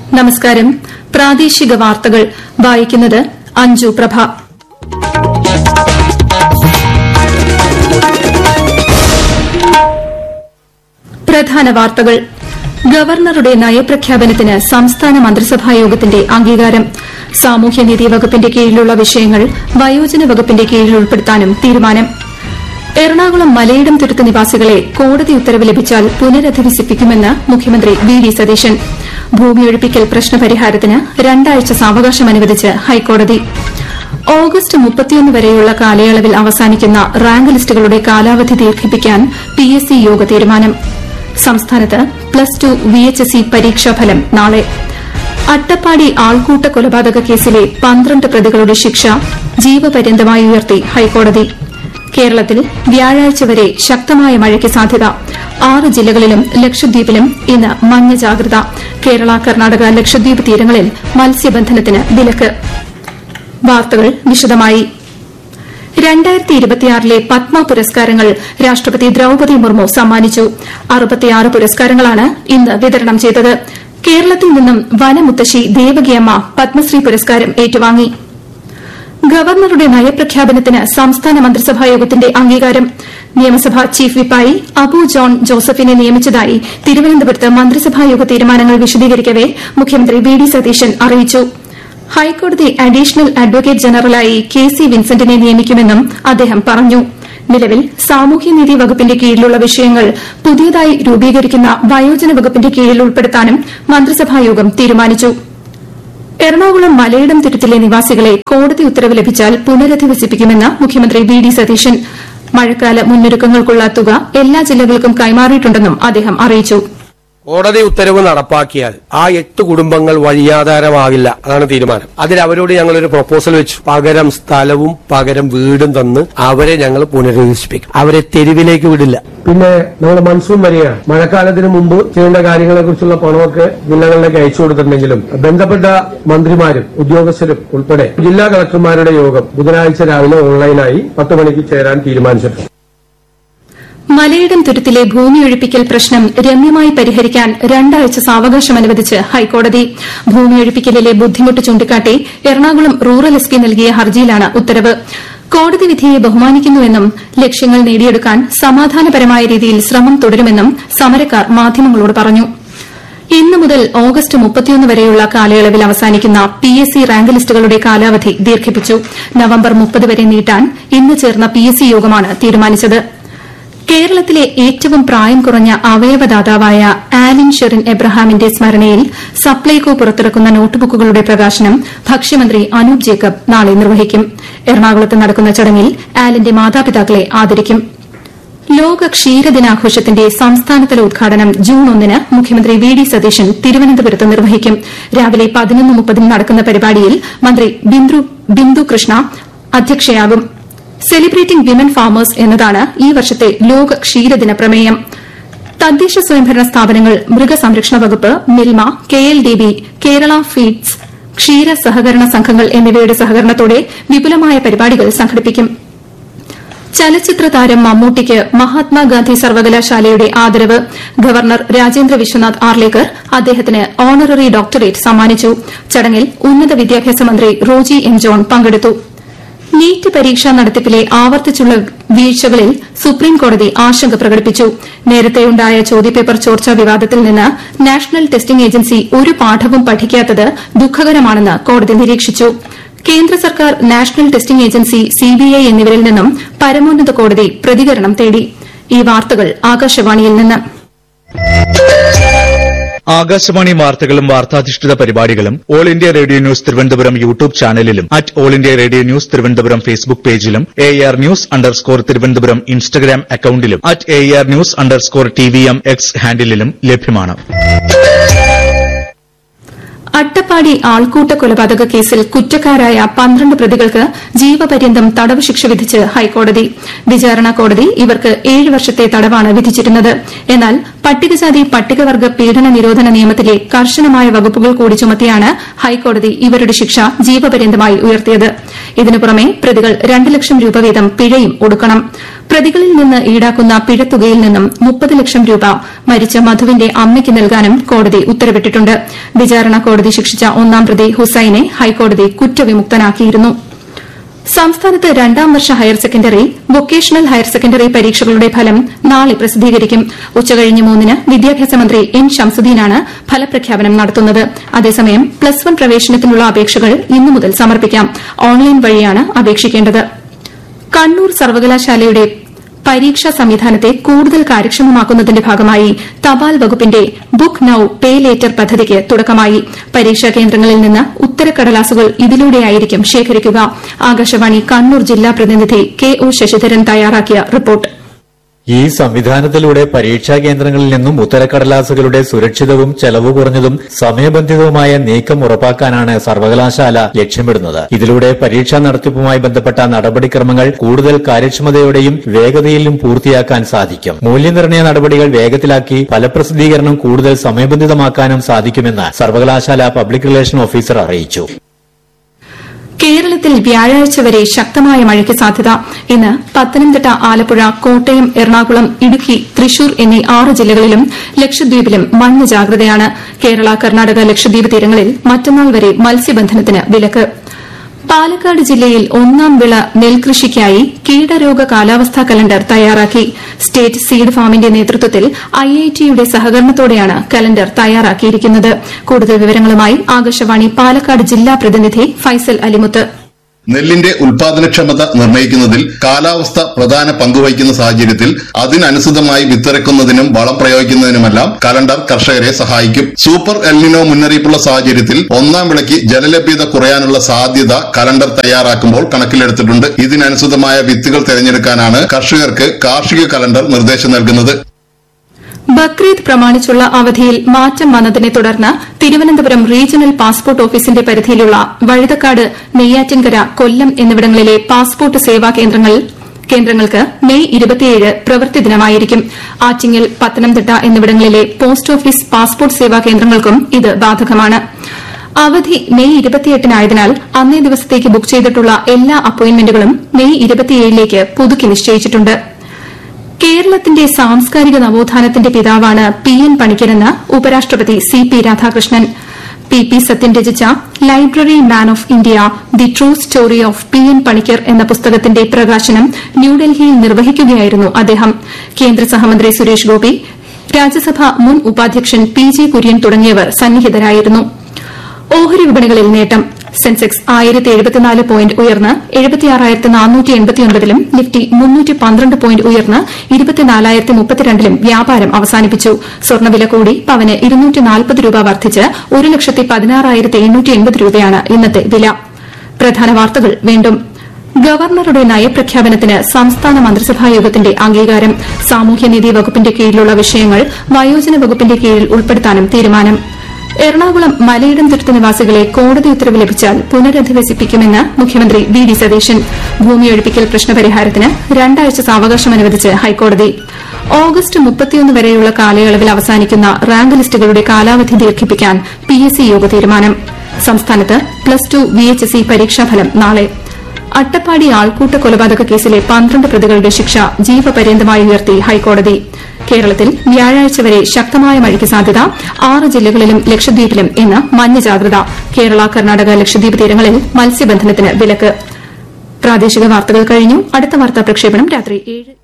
നമസ്കാരം പ്രാദേശിക വാർത്തകൾ വായിക്കുന്നത് അഞ്ജു പ്രഭ പ്രധാന വാർത്തകൾ ഗവർണറുടെ നയപ്രഖ്യാപനത്തിന് സംസ്ഥാന മന്ത്രിസഭാ യോഗത്തിന്റെ അംഗീകാരം സാമൂഹ്യനീതി വകുപ്പിന്റെ കീഴിലുള്ള വിഷയങ്ങൾ വയോജന വകുപ്പിന്റെ കീഴിൽ ഉൾപ്പെടുത്താനും തീരുമാനം എറണാകുളം മലയിടം തുരുത്ത് നിവാസികളെ കോടതി ഉത്തരവ് ലഭിച്ചാൽ പുനരധിവസിപ്പിക്കുമെന്ന് മുഖ്യമന്ത്രി വി ഡി സതീശൻ ഭൂമിയൊഴിപ്പിക്കൽ പ്രശ്നപരിഹാരത്തിന് രണ്ടാഴ്ച സാവകാശം അനുവദിച്ച് ഹൈക്കോടതി ഓഗസ്റ്റ് മുപ്പത്തിയൊന്ന് വരെയുള്ള കാലയളവിൽ അവസാനിക്കുന്ന റാങ്ക് ലിസ്റ്റുകളുടെ കാലാവധി ദീർഘിപ്പിക്കാൻ പി എസ് സി യോഗ തീരുമാനം സംസ്ഥാനത്ത് plus two V H S C പരീക്ഷാഫലം നാളെ അട്ടപ്പാടി ആൾക്കൂട്ട കൊലപാതക കേസിലെ പന്ത്രണ്ട് പ്രതികളുടെ ശിക്ഷ ജീവപര്യന്തമായി ഉയർത്തി ഹൈക്കോടതി കേരളത്തിൽ വ്യാഴാഴ്ച വരെ ശക്തമായ മഴയ്ക്ക് സാധ്യത ആറ് ജില്ലകളിലും ലക്ഷദ്വീപിലും ഇന്ന് മഞ്ഞ ജാഗ്രത കേരള കർണാടക ലക്ഷദ്വീപ് തീരങ്ങളിൽ മത്സ്യബന്ധനത്തിന് വിലക്ക് വാർത്തകൾ വിശദമായി രണ്ടായിരത്തി ഇരുപത്തിയാറിലെ പത്മ പുരസ്കാരങ്ങൾ രാഷ്ട്രപതി ദ്രൌപതി മുർമു സമ്മാനിച്ചു അറുപത്തിയാറ് പുരസ്കാരങ്ങളാണ് ഇന്ന് വിതരണം ചെയ്തത് കേരളത്തിൽ നിന്നും വനമുത്തശ്ശി ദേവകിയമ്മ പത്മശ്രീ പുരസ്കാരം ഏറ്റുവാങ്ങി ഗവർണറുടെ നയപ്രഖ്യാപനത്തിന് സംസ്ഥാന മന്ത്രിസഭാ യോഗത്തിന്റെ അംഗീകാരം നിയമസഭാ ചീഫ് വിപ്പായി അബു ജോൺ ജോസഫിനെ നിയമിച്ചതായി തിരുവനന്തപുരത്ത് മന്ത്രിസഭാ യോഗ തീരുമാനങ്ങൾ വിശദീകരിക്കവെ മുഖ്യമന്ത്രി വി ഡി സതീശൻ അറിയിച്ചു ഹൈക്കോടതി അഡീഷണൽ അഡ്വക്കേറ്റ് ജനറലായി കെ സി വിൻസെന്റിനെ നിയമിക്കുമെന്നും അദ്ദേഹം പറഞ്ഞു നിലവിൽ സാമൂഹ്യനീതി വകുപ്പിന്റെ കീഴിലുള്ള വിഷയങ്ങൾ പുതിയതായി രൂപീകരിക്കുന്ന വയോജന വകുപ്പിന്റെ കീഴിൽ ഉൾപ്പെടുത്താനും മന്ത്രിസഭായോഗം തീരുമാനിച്ചു എറണാകുളം മലയിടം തുരുത്തിലെ നിവാസികളെ കോടതി ഉത്തരവ് ലഭിച്ചാൽ പുനരധിവസിപ്പിക്കുമെന്ന് മുഖ്യമന്ത്രി വി ഡി സതീശൻ മഴക്കാല മുന്നൊരുക്കങ്ങൾക്കുള്ള തുക എല്ലാ ജില്ലകൾക്കും കൈമാറിയിട്ടുണ്ടെന്നും അദ്ദേഹം അറിയിച്ചു കോടതി ഉത്തരവ് നടപ്പാക്കിയാൽ ആ എട്ട് കുടുംബങ്ങൾ വഴിയാധാരമാകില്ല അതാണ് തീരുമാനം അതിൽ അവരോട് ഞങ്ങൾ ഒരു പ്രപ്പോസൽ വെച്ചു പകരം സ്ഥലവും പകരം വീടും തന്ന് അവരെ ഞങ്ങൾ പുനരധിവസിപ്പിക്കും അവരെ തെരുവിലേക്ക് വിടില്ല പിന്നെ നമ്മൾ മൺസൂൺ വരികയാണ് മഴക്കാലത്തിന് മുമ്പ് ചെയ്യേണ്ട കാര്യങ്ങളെ കുറിച്ചുള്ള പണമൊക്കെ ജില്ലകളിലേക്ക് അയച്ചു കൊടുത്തിട്ടുണ്ടെങ്കിലും ബന്ധപ്പെട്ട മന്ത്രിമാരും ഉദ്യോഗസ്ഥരും ഉൾപ്പെടെ ജില്ലാ കളക്ടർമാരുടെ യോഗം ബുധനാഴ്ച രാവിലെ ഓൺലൈനായി പത്ത് മണിക്ക് ചേരാൻ തീരുമാനിച്ചിട്ടുണ്ട് മലയിടം തുരുത്തിലെ ഭൂമിയൊഴിപ്പിക്കൽ പ്രശ്നം രമ്യമായി പരിഹരിക്കാൻ രണ്ടാഴ്ച സാവകാശം അനുവദിച്ച് ഹൈക്കോടതി ഭൂമിയൊഴിപ്പിക്കലിലെ ബുദ്ധിമുട്ട് ചൂണ്ടിക്കാട്ടി എറണാകുളം റൂറൽ എസ് പി നൽകിയ ഹർജിയിലാണ് ഉത്തരവ് കോടതി വിധിയെ ബഹുമാനിക്കുന്നുവെന്നും ലക്ഷ്യങ്ങൾ നേടിയെടുക്കാൻ സമാധാനപരമായ രീതിയിൽ ശ്രമം തുടരുമെന്നും സമരക്കാർ മാധ്യമങ്ങളോട് പറഞ്ഞു ഇന്ന് മുതൽ ഓഗസ്റ്റ് മുപ്പത്തിയൊന്ന് വരെയുള്ള കാലയളവിൽ അവസാനിക്കുന്ന പി എസ് സി റാങ്ക് ലിസ്റ്റുകളുടെ കാലാവധി ദീർഘിപ്പിച്ചു നവംബർ മുപ്പത് വരെ നീട്ടാൻ ഇന്ന് ചേർന്ന പി എസ് സി യോഗമാണ് തീരുമാനിച്ചത് കേരളത്തിലെ ഏറ്റവും പ്രായം കുറഞ്ഞ അവയവദാതാവായ ആലിൻ ഷെറിൻ എബ്രഹാമിന്റെ സ്മരണയിൽ സപ്ലൈകോ പുറത്തിറക്കുന്ന നോട്ട്ബുക്കുകളുടെ പ്രകാശനം ഭക്ഷ്യമന്ത്രി അനൂപ് ജേക്കബ് നാളെ നിർവഹിക്കും എറണാകുളത്ത് നടക്കുന്ന ചടങ്ങിൽ ആലിന്റെ മാതാപിതാക്കളെ ആദരിക്കും ലോക ക്ഷീരദിനാഘോഷത്തിന്റെ സംസ്ഥാനതല ഉദ്ഘാടനം ജൂൺ ഒന്നിന് മുഖ്യമന്ത്രി വി ഡി സതീശൻ തിരുവനന്തപുരത്ത് നിർവഹിക്കും രാവിലെ പതിനൊന്ന് മുപ്പതിന് നടക്കുന്ന പരിപാടിയിൽ മന്ത്രി ബിന്ദു കൃഷ്ണ അധ്യക്ഷയാകും സെലിബ്രേറ്റിംഗ് വിമൻ ഫാമേഴ്സ് എന്നതാണ് ഈ വർഷത്തെ ലോക ക്ഷീരദിന പ്രമേയം തദ്ദേശ സ്വയംഭരണ സ്ഥാപനങ്ങൾ മൃഗസംരക്ഷണ വകുപ്പ് Milma K L D B Kerala feeds ക്ഷീര സഹകരണ സംഘങ്ങൾ എന്നിവയുടെ സഹകരണത്തോടെ വിപുലമായ പരിപാടികൾ സംഘടിപ്പിക്കും ചലച്ചിത്ര താരം മമ്മൂട്ടിക്ക് മഹാത്മാഗാന്ധി സർവകലാശാലയുടെ ആദരവ് ഗവർണർ രാജേന്ദ്ര വിശ്വനാഥ് ആർലേക്കർ അദ്ദേഹത്തിന് ഓണററി ഡോക്ടറേറ്റ് സമ്മാനിച്ചു ചടങ്ങിൽ ഉന്നത വിദ്യാഭ്യാസ മന്ത്രി റോജി എം ജോൺ പങ്കെടുത്തു നീറ്റ് പരീക്ഷാ നടത്തിപ്പിലെ ആവർത്തിച്ചുള്ള വീഴ്ചകളിൽ സുപ്രീംകോടതി ആശങ്ക പ്രകടിപ്പിച്ചു നേരത്തെയുണ്ടായ ചോദ്യപേപ്പർ ചോർച്ചാ വിവാദത്തിൽ നിന്ന് നാഷണൽ ടെസ്റ്റിംഗ് ഏജൻസി ഒരു പാഠവും പഠിക്കാത്തത് ദുഃഖകരമാണെന്ന് കോടതി നിരീക്ഷിച്ചു കേന്ദ്ര സർക്കാർ നാഷണൽ ടെസ്റ്റിംഗ് ഏജൻസി സിബിഐ എന്നിവരിൽ നിന്നും പരമോന്നത കോടതി പ്രതികരണം തേടി ഈ വാർത്തകൾ ആകാശവാണിയിൽ നിന്ന് ആകാശവാണി വാർത്തകളും വാർത്താധിഷ്ഠിത പരിപാടികളും All India Radio news Thiruvananthapuram YouTube ചാനലിലും at All India Radio news Thiruvananthapuram Facebook പേജിലും A R news underscore Thiruvananthapuram Instagram അക്കൌണ്ടിലും at A R news underscore T V M X ഹാൻഡിലും ലഭ്യമാണ് അട്ടപ്പാടി ആൾക്കൂട്ട കൊലപാതക കേസിൽ കുറ്റക്കാരായ പന്ത്രണ്ട് പ്രതികൾക്ക് ജീവപര്യന്തം തടവ് ശിക്ഷ വിധിച്ച് ഹൈക്കോടതി വിചാരണ കോടതി ഇവർക്ക് ഏഴ് വർഷത്തെ തടവാണ് വിധിച്ചിരുന്നത് എന്നാൽ പട്ടികജാതി പട്ടികവർഗ പീഡന നിരോധന നിയമത്തിലെ കർശനമായ വകുപ്പുകൾ കൂടി ചുമത്തിയാണ് ഹൈക്കോടതി ഇവരുടെ ശിക്ഷ ജീവപര്യന്തമായി ഉയർത്തിയത് ഇതിനു പുറമെ പ്രതികൾ രണ്ട് ലക്ഷം രൂപ വീതം പിഴയും ഒടുക്കണം പ്രതികളിൽ നിന്ന് ഈടാക്കുന്ന പിഴത്തുകയിൽ നിന്നും മുപ്പത് ലക്ഷം രൂപ മരിച്ച മധുവിന്റെ അമ്മയ്ക്ക് നൽകാനും കോടതി ഉത്തരവിട്ടിട്ടുണ്ട് വിചാരണ കോടതി ശിക്ഷിച്ച ഒന്നാം പ്രതി ഹുസൈനെ ഹൈക്കോടതി കുറ്റവിമുക്തനാക്കിയിരുന്നു സംസ്ഥാനത്ത് രണ്ടാം വർഷ higher secondary vocational higher secondary പരീക്ഷകളുടെ ഫലം നാളെ പ്രസിദ്ധീകരിക്കും ഉച്ചകഴിഞ്ഞ് മൂന്നിന് വിദ്യാഭ്യാസ മന്ത്രി എൻ ഷംസുദ്ദീനാണ് ഫലപ്രഖ്യാപനം നടത്തുന്നത് അതേസമയം പ്ലസ് വൺ പ്രവേശനത്തിനുള്ള അപേക്ഷകൾ ഇന്നു മുതൽ സമർപ്പിക്കാം ഓൺലൈൻ വഴിയാണ് അപേക്ഷിക്കേണ്ടത് കണ്ണൂർ സർവകലാശാലയുടെ പരീക്ഷാ സംവിധാനത്തെ കൂടുതൽ കാര്യക്ഷമമാക്കുന്നതിന്റെ ഭാഗമായി തപാൽ വകുപ്പിന്റെ ബുക്ക് നൌ പേ ലേറ്റർ പദ്ധതിക്ക് തുടക്കമായി പരീക്ഷാ കേന്ദ്രങ്ങളിൽ നിന്ന് ഉത്തരക്കടലാസുകൾ ഇതിലൂടെയായിരിക്കും ശേഖരിക്കുക ആകാശവാണി കണ്ണൂർ ജില്ലാ പ്രതിനിധി കെ ഒ ശശിധരൻ തയ്യാറാക്കിയ റിപ്പോർട്ട് ഈ സംവിധാനത്തിലൂടെ പരീക്ഷാ കേന്ദ്രങ്ങളിൽ നിന്നും ഉത്തരക്കടലാസുകളുടെ സുരക്ഷിതവും ചെലവ് കുറഞ്ഞതും സമയബന്ധിതവുമായ നീക്കം ഉറപ്പാക്കാനാണ് സർവകലാശാല ലക്ഷ്യമിടുന്നത് ഇതിലൂടെ പരീക്ഷാ നടത്തിപ്പുമായി ബന്ധപ്പെട്ട നടപടിക്രമങ്ങൾ കൂടുതൽ കാര്യക്ഷമതയോടെയും വേഗതയിലും പൂർത്തിയാക്കാൻ സാധിക്കും മൂല്യനിർണ്ണയ നടപടികൾ വേഗത്തിലാക്കി ഫലപ്രസിദ്ധീകരണം കൂടുതൽ സമയബന്ധിതമാക്കാനും സാധിക്കുമെന്ന് സർവകലാശാല പബ്ലിക് റിലേഷൻ ഓഫീസർ അറിയിച്ചു കേരളത്തിൽ വ്യാഴാഴ്ച വരെ ശക്തമായ മഴയ്ക്ക് സാധ്യത ഇന്ന് പത്തനംതിട്ട ആലപ്പുഴ കോട്ടയം എറണാകുളം ഇടുക്കി തൃശൂർ എന്നീ ആറ് ജില്ലകളിലും ലക്ഷദ്വീപിലും മഞ്ഞ ജാഗ്രതയാണ് കേരള കർണാടക ലക്ഷദ്വീപ് തീരങ്ങളിൽ മറ്റന്നാൾ വരെ മത്സ്യബന്ധനത്തിന് വിലക്ക് പാലക്കാട് ജില്ലയിൽ ഒന്നാം വിള നെൽകൃഷിക്കായി കീടരോഗ കാലാവസ്ഥാ കലണ്ടർ തയ്യാറാക്കി സ്റ്റേറ്റ് സീഡ് ഫാമിന്റെ നേതൃത്വത്തിൽ ഐഐടിയുടെ സഹകരണത്തോടെയാണ് കലണ്ടർ തയ്യാറാക്കിയിരിക്കുന്നത് കൂടുതൽ വിവരങ്ങളുമായി ആകാശവാണി പാലക്കാട് ജില്ലാ പ്രതിനിധി ഫൈസൽ അലിമുത്ത് നെല്ലിന്റെ ഉൽപാദനക്ഷമത നിർണ്ണയിക്കുന്നതിൽ കാലാവസ്ഥ പ്രധാന പങ്കുവഹിക്കുന്ന സാഹചര്യത്തിൽ അതിനനുസൃതമായി വിത്തിറക്കുന്നതിനും വളം പ്രയോഗിക്കുന്നതിനുമെല്ലാം കലണ്ടർ കർഷകരെ സഹായിക്കും സൂപ്പർ എൽനിനോ മുന്നറിയിപ്പുള്ള സാഹചര്യത്തിൽ ഒന്നാം വിളയ്ക്ക് ജലലഭ്യത കുറയാനുള്ള സാധ്യത കലണ്ടർ തയ്യാറാക്കുമ്പോൾ കണക്കിലെടുത്തിട്ടുണ്ട് ഇതിനനുസൃതമായ വിത്തുകൾ തിരഞ്ഞെടുക്കാനാണ് കർഷകർക്ക് കാർഷിക കലണ്ടർ നിർദ്ദേശം നൽകുന്നത് ബക്രീദ് പ്രമാണിച്ചുള്ള അവധിയിൽ മാറ്റം വന്നതിനെ തുടർന്ന് തിരുവനന്തപുരം റീജിയണൽ പാസ്പോർട്ട് ഓഫീസിന്റെ പരിധിയിലുള്ള വഴുതക്കാട് നെയ്യാറ്റിൻകര കൊല്ലം എന്നിവിടങ്ങളിലെ പാസ്പോർട്ട് സേവാ കേന്ദ്രങ്ങൾ കേന്ദ്രങ്ങൾക്ക് മെയ് ഇരുപത്തിയേഴ് പ്രവൃത്തി ദിനമായിരിക്കും ആറ്റിങ്ങൽ പത്തനംതിട്ട എന്നിവിടങ്ങളിലെ പോസ്റ്റ് ഓഫീസ് പാസ്പോർട്ട് സേവാ കേന്ദ്രങ്ങൾക്കും ഇത് ബാധകമാണ് അവധി മെയ് ഇരുപത്തിയെട്ടിനായതിനാൽ അന്നേ ദിവസത്തേക്ക് ബുക്ക് ചെയ്തിട്ടുള്ള എല്ലാ അപ്പോയിന്റ്മെന്റുകളും മെയ് ഇരുപത്തിയേഴിലേക്ക് പുതുക്കി നിശ്ചയിച്ചിട്ടുണ്ട് കേരളത്തിന്റെ സാംസ്കാരിക നവോത്ഥാനത്തിന്റെ പിതാവാണ് പി എൻ പണിക്കരെന്ന് ഉപരാഷ്ട്രപതി C P Radhakrishnan P P Sathyan രചിച്ച library man of India the true story of P N Panicker എന്ന പുസ്തകത്തിന്റെ പ്രകാശനം ന്യൂഡൽഹിയിൽ നിർവഹിക്കുകയായിരുന്നു അദ്ദേഹം കേന്ദ്ര സഹമന്ത്രി സുരേഷ് ഗോപി രാജ്യസഭ മുൻ ഉപാധ്യക്ഷൻ പി ജെ കുര്യൻ തുടങ്ങിയവർ സന്നിഹിതരായിരുന്നു ഓഹരി വിപണികളിൽ നേട്ടം സെൻസെക്സ് ആയിരത്തി എഴുപത്തിനാല് പോയിന്റ് ഉയർന്ന് എഴുപത്തിയാറായിരത്തി നാനൂറ്റി എൺപത്തിയൊൻപതിലും നിഫ്റ്റി മുന്നൂറ്റി പന്ത്രണ്ട് പോയിന്റ് ഉയർന്ന് ഇരുപത്തിനാലായിരത്തി മുപ്പത്തിരണ്ടിലും വ്യാപാരം അവസാനിപ്പിച്ചു സ്വർണ്ണവില കൂടി പവന് ഇരുന്നൂറ്റി നാൽപ്പത് രൂപ വർദ്ധിച്ച് ഒരു ലക്ഷത്തി പതിനാറായിരത്തി എണ്ണൂറ്റി എൺപത് രൂപയാണ് ഇന്നത്തെ വില പ്രധാന വാർത്തകൾ വീണ്ടും ഗവർണറുടെ നയപ്രഖ്യാപനത്തിന് സംസ്ഥാന മന്ത്രിസഭാ യോഗത്തിന്റെ അംഗീകാരം സാമൂഹ്യനീതി വകുപ്പിന്റെ കീഴിലുള്ള വിഷയങ്ങൾ വയോജന വകുപ്പിന്റെ കീഴിൽ ഉൾപ്പെടുത്താനും തീരുമാനം എറണാകുളം മലയിടം തുരുത്ത് നിവാസികളെ കോടതി ഉത്തരവ് ലഭിച്ചാൽ പുനരധിവസിപ്പിക്കുമെന്ന് മുഖ്യമന്ത്രി വി ഡി സതീശൻ ഭൂമിയൊഴിപ്പിക്കൽ പ്രശ്നപരിഹാരത്തിന് രണ്ടാഴ്ച സാവകാശം അനുവദിച്ച് ഹൈക്കോടതി ഓഗസ്റ്റ് മുപ്പത്തിയൊന്ന് വരെയുള്ള കാലയളവിൽ അവസാനിക്കുന്ന റാങ്ക് ലിസ്റ്റുകളുടെ കാലാവധി ദീർഘിപ്പിക്കാൻ പി എസ് സി യോഗ തീരുമാനം സംസ്ഥാനത്ത് plus two V H S E പരീക്ഷാഫലം നാളെ അട്ടപ്പാടി ആൾക്കൂട്ട കൊലപാതക കേസിലെ പന്ത്രണ്ട് പ്രതികളുടെ ശിക്ഷ ജീവപര്യന്തമായി ഉയർത്തി ഹൈക്കോടതി കേരളത്തിൽ വ്യാഴാഴ്ച വരെ ശക്തമായ മഴയ്ക്ക് സാധ്യത ആറ് ജില്ലകളിലും ലക്ഷദ്വീപിലും ഇന്ന് മഞ്ഞ ജാഗ്രത കേരള കർണാടക ലക്ഷദ്വീപ് തീരങ്ങളിൽ മത്സ്യബന്ധനത്തിന് വിലക്ക് പ്രാദേശിക വാർത്തകൾ കഴിഞ്ഞു അടുത്ത വാർത്താ പ്രക്ഷേപണം രാത്രി ഏഴ്